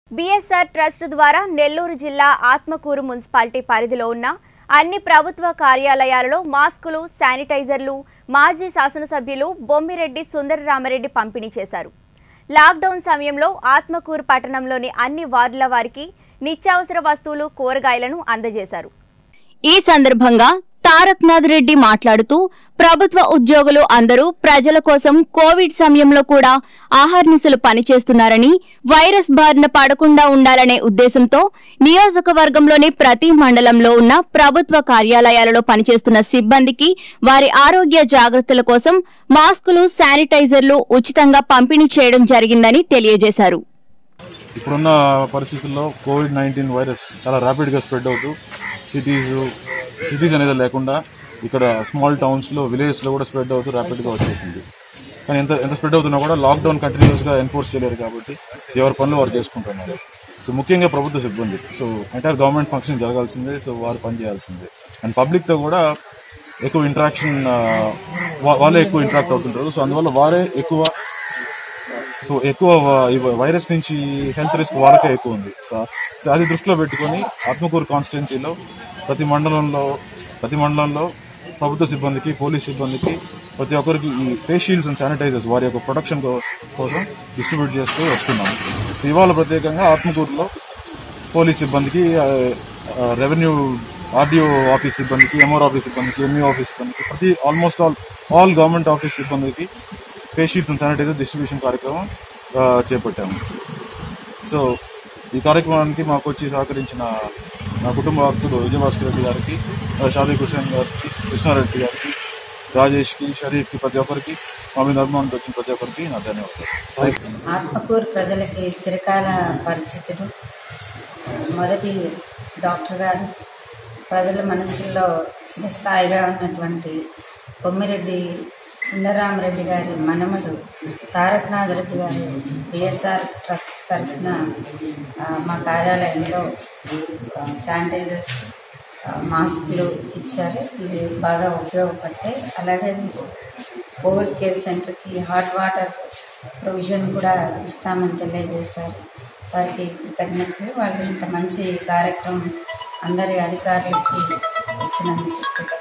BSR trust ద్వారా నెల్లూరు జిల్లా Atmakur municipality పరిధిలో ఉన్న అన్ని ప్రభుత్వ కార్యాలయాలలో మాస్కులు శానిటైజర్లు మాజీ శాసనసభ్యులు బొమ్మిరెడ్డి సుందరరామరెడ్డి పంపిణీ చేశారు లాక్డౌన్ సమయంలో ఆత్మకూరు పట్టణంలోని అన్ని వార్డుల వారికి నిత్యావసర వస్తువులు కూరగాయలను అందజేశారు ఈ సందర్భంగా తారక్నాథ్ రెడ్డి మాట్లాడుతూ ప్రభుత్వ ఉద్యోగులు అందరూ ప్రజల కోసం కోవిడ్ సమయంలో కూడా ఆహర్నిశలు పనిచేస్తున్నారని వైరస్ బారిన పడకుండా ఉండాలనే ఉద్దేశంతో నియోజకవర్గంలోని ప్రతి మండలంలో ఉన్న ప్రభుత్వ కార్యాలయాలలో పనిచేస్తున్న సిబ్బందికి వారి ఆరోగ్య జాగ్రత్తల కోసం మాస్కులు శానిటైజర్లు ఉచితంగా పంపిణీ చేయడం జరిగిందని తెలియజేశారు ఇప్పుడున్న పరిస్థితుల్లో కోవిడ్ నైన్టీన్ వైరస్ చాలా ర్యాపిడ్గా స్ప్రెడ్ అవుతూ సిటీస్ సిటీస్ అనేది లేకుండా ఇక్కడ స్మాల్ టౌన్స్లో విలేజెస్లో కూడా స్ప్రెడ్ అవుతూ ర్యాపిడ్గా వచ్చేసింది కానీ ఎంత ఎంత స్ప్రెడ్ అవుతున్నా కూడా లాక్డౌన్ కంటిన్యూస్గా ఎన్ఫోర్స్ చేయలేరు కాబట్టి సో ఎవరి పనులు వారు చేసుకుంటున్నారు సో ముఖ్యంగా ప్రభుత్వ సిబ్బంది సో ఎంటైర్ గవర్నమెంట్ ఫంక్షన్ జరగాల్సిందే సో వారు పని చేయాల్సిందే అండ్ పబ్లిక్తో కూడా ఎక్కువ ఇంటరాక్షన్ వాళ్ళే ఎక్కువ ఇంటరాక్ట్ అవుతుంటారు సో అందువల్ల వారే ఎక్కువ సో ఎక్కువ వ- ఈ వైరస్ నుంచి హెల్త్ రిస్క్ వాళ్ళకే ఎక్కువ ఉంది సో సో అది దృష్టిలో పెట్టుకొని ఆత్మకూరు కాన్స్టిట్యున్సీలో ప్రతి మండలంలో ప్రతి మండలంలో ప్రభుత్వ సిబ్బందికి పోలీస్ సిబ్బందికి ప్రతి ఒక్కరికి ఈ ఫేస్ షీల్డ్స్ అండ్ శానిటైజర్స్ వారి యొక్క ప్రొటెక్షన్ కో- కోసం డిస్ట్రిబ్యూట్ చేస్తూ వస్తున్నాం సో ఇవాళ ప్రత్యేకంగా ఆత్మకూరులో పోలీస్ సిబ్బందికి రెవెన్యూ ఆర్డీఓ ఆఫీస్ సిబ్బందికి ఎంఆర్ ఆఫీస్ సిబ్బందికి ఎంఈ ఆఫీస్ సిబ్బందికి ప్రతి almost all all government office సిబ్బందికి face sheets and sanitiser distribution కార్యక్రమం ఆ, చేపట్టాము సో ఈ కార్యక్రమానికి మాకు వచ్చి సహకరించిన నా కుటుంబ భక్తులు విజయభాస్కర్ రెడ్డి గారికి ఆ, షాదీక్ హుసేన్ గారికి కృష్ణారెడ్డి గారికి రాజేష్కి షరీఫ్కి ప్రతి ఒక్కరికి మా మీద అభిమానులకు వచ్చిన ప్రతి ఒక్కరికి నా ధన్యవాదాలు ఆత్మకూరు ప్రజలకి చిరకాల పరిచితుడు మొదటి డాక్టర్ గారు ప్రజల మనసుల్లో చిరస్థాయిగా ఉన్నటువంటి కొమ్మిరెడ్డి సుందరరామరెడ్డి గారి మనమడు తారకనాథ్ రెడ్డి గారు బిఎస్ఆర్ ట్రస్ట్ తరఫున ఆ, మా కార్యాలయంలో ఆ, శానిటైజర్స్ ఆ, మాస్కులు ఇచ్చారు ఇవి బాగా ఉపయోగపడతాయి అలాగే కోవిడ్ కేర్ సెంటర్కి హాట్ వాటర్ ప్రొవిజన్ కూడా ఇస్తామని తెలియజేశారు వారికి కృతజ్ఞతలు వాళ్ళు ఇంత మంచి కార్యక్రమం అందరి అధికారులకి ఇచ్చినందుకు కృతజ్ఞతలు